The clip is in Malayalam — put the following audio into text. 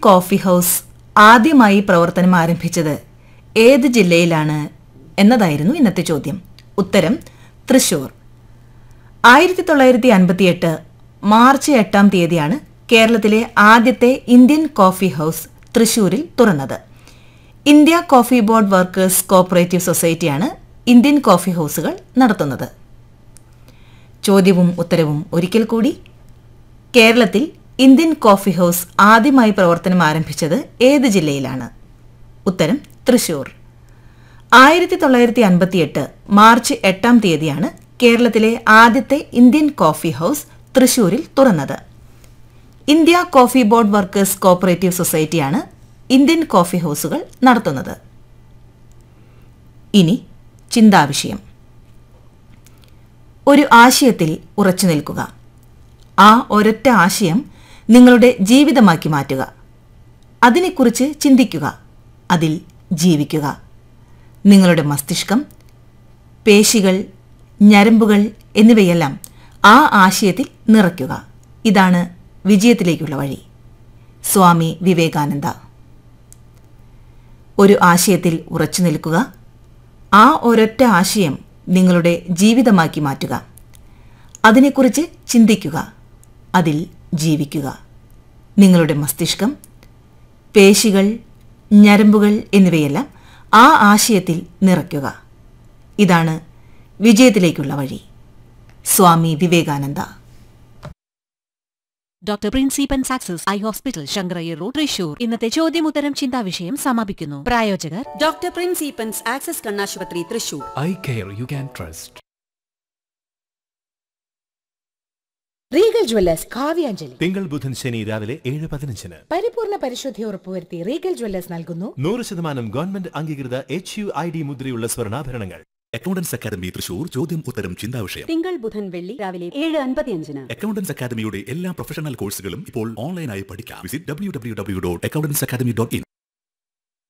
കോഫി ഹൗസ് ആദ്യമായി പ്രവർത്തനം ആരംഭിച്ചത് ഏത് ജില്ലയിലാണ് എന്നതായിരുന്നു ഇന്നത്തെ ചോദ്യം ഉത്തരം തൃശൂർ ആയിരത്തി തൊള്ളായിരത്തി അൻപത്തിയെട്ട് മാർച്ച് എട്ടാം തീയതിയാണ് കേരളത്തിലെ ആദ്യത്തെ ഇന്ത്യൻ കോഫി ഹൗസ് തൃശൂരിൽ തുറന്നത് India coffee board workers cooperative സൊസൈറ്റിയാണ് ഇന്ത്യൻ കോഫി ഹൗസുകൾ നടത്തുന്നത് ചോദ്യവും ഉത്തരവും ഒരിക്കൽ കൂടി കേരളത്തിൽ ഇന്ത്യൻ കോഫി ഹൗസ് ആദ്യമായി പ്രവർത്തനം ആരംഭിച്ചത് ഏത് ജില്ലയിലാണ് ഉത്തരം തൃശൂർ ആയിരത്തി തൊള്ളായിരത്തി അൻപത്തിയെട്ട് മാർച്ച് എട്ടാം തീയതിയാണ് കേരളത്തിലെ ആദ്യത്തെ ഇന്ത്യൻ കോഫി ഹൗസ് തൃശൂരിൽ തുറന്നത് India coffee board workers cooperative സൊസൈറ്റിയാണ് ഇന്ത്യൻ കോഫി ഹൗസുകൾ നടത്തുന്നത് ഇനി ചിന്താവിഷയം ഒരു ആശയത്തിൽ ഉറച്ചു നിൽക്കുക ആ ഒരൊറ്റ ആശയം നിങ്ങളുടെ ജീവിതമാക്കി മാറ്റുക അതിനെക്കുറിച്ച് ചിന്തിക്കുക അതിൽ ജീവിക്കുക നിങ്ങളുടെ മസ്തിഷ്കം പേശികൾ ഞരമ്പുകൾ എന്നിവയെല്ലാം ആ ആശയത്തിൽ നിറയ്ക്കുക ഇതാണ് വിജയത്തിലേക്കുള്ള വഴി സ്വാമി വിവേകാനന്ദ ഒരു ആശയത്തിൽ ഉറച്ചു നിൽക്കുക ആ ഒരൊറ്റ ആശയം നിങ്ങളുടെ ജീവിതമാക്കി മാറ്റുക അതിനെക്കുറിച്ച് ചിന്തിക്കുക അതിൽ ജീവിക്കുക നിങ്ങളുടെ മസ്തിഷ്കം പേശികൾ ഞരമ്പുകൾ എന്നിവയെല്ലാം ആ ആശയത്തിൽ നിറയ്ക്കുക ഇതാണ് വിജയത്തിലേക്കുള്ള വഴി സ്വാമി വിവേകാനന്ദ ഡോക്ടർ പ്രിൻസിപ്പൻ success eye hospital Sankaraiyer road Thrissur ഇന്നത്തെ ചോദ്യമുത്തരം ചിന്താവിഷയം സമാപിക്കുന്നു പ്രായോജകർ ഡോക്ടർ പ്രിൻസ് ഈപ്പൻസ് ആക്സസ് കണ്ണാശുപത്രി Thrissur eye care you can trust Regal jewellers Kavyanjali തിങ്കൾ ബുധൻ ശനി രാവിലെ ഏഴ് പതിനഞ്ചിന് പരിപൂർണ പരിശുദ്ധി ഉറപ്പുവരുത്തി റീഗൽ ജ്വല്ലേഴ്സ് നൽകുന്നു നൂറ് ശതമാനം ഗവൺമെന്റ് അംഗീകൃത എച്ച് യു ഐ ഡി മുദ്രയുള്ള സ്വർണ്ണാഭരണങ്ങൾ അക്കൗണ്ടൻസ് അക്കാദമി തൃശൂർ ചോദ്യം ഉത്തരം ചിന്താവിഷയം തിങ്കൾ ബുധൻ വെള്ളി രാവിലെ ഏഴ് അൻപത്തിയഞ്ചിന് അക്കൗണ്ടൻസ് അക്കാദമിയുടെ എല്ലാ പ്രൊഫഷണൽ കോഴ്സുകളും ഇപ്പോൾ ഓൺലൈനായി പഠിക്കാം visit W W W dot accountants academy dot in